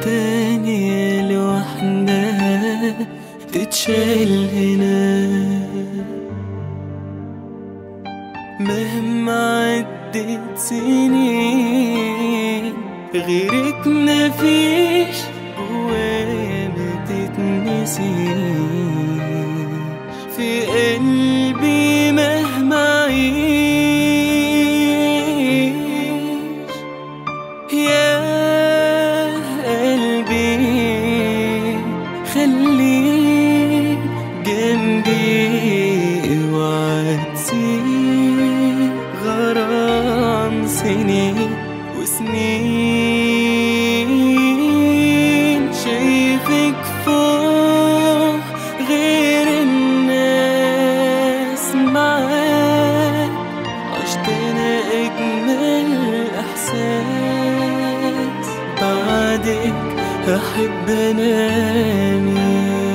والتانية لوحدها تتشال هنا مهما عدت سنين غيرك مفيش جوايا ما تتنسيش في قلبي مهما عيش يا قلبي خليك جنبي اوعى تسيب غرام سنين وسنين شايفك فوق غير الناس معاك عشت انا اجمل احساس بعدك احب انامي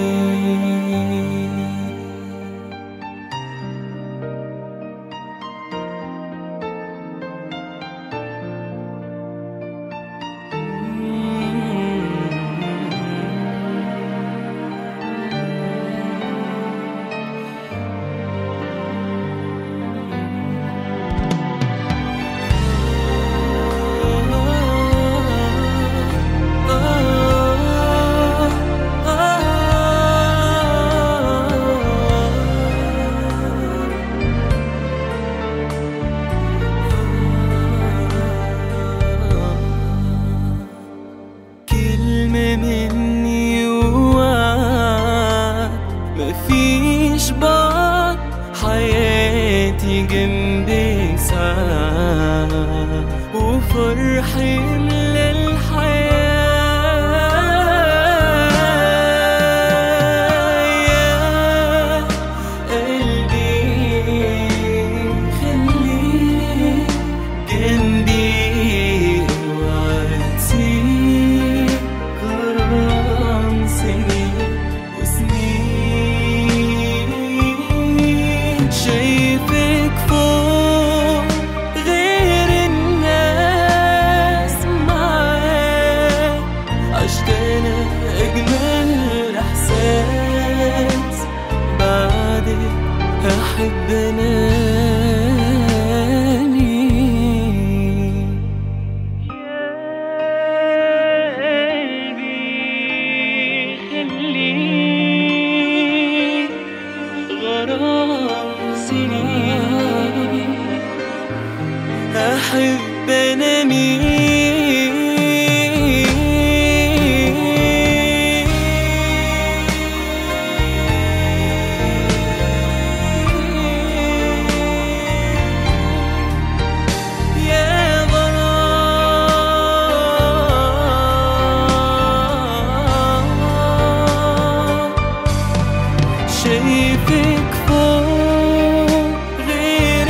كلمة مني ووعد مفيش بعد حياتي جنبك ساعة وفرحي يملى الحياة يا قلبي خليك جنبي وعدتي غرام سنين وسنين شايفك فوق غير الناس معاك عشت انا اجمل احساس بعدك احب اناني غرام سنين أحب أنا يا غرام شايفك فوق غير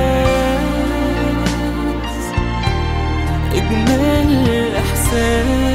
الناس أجمل إحساس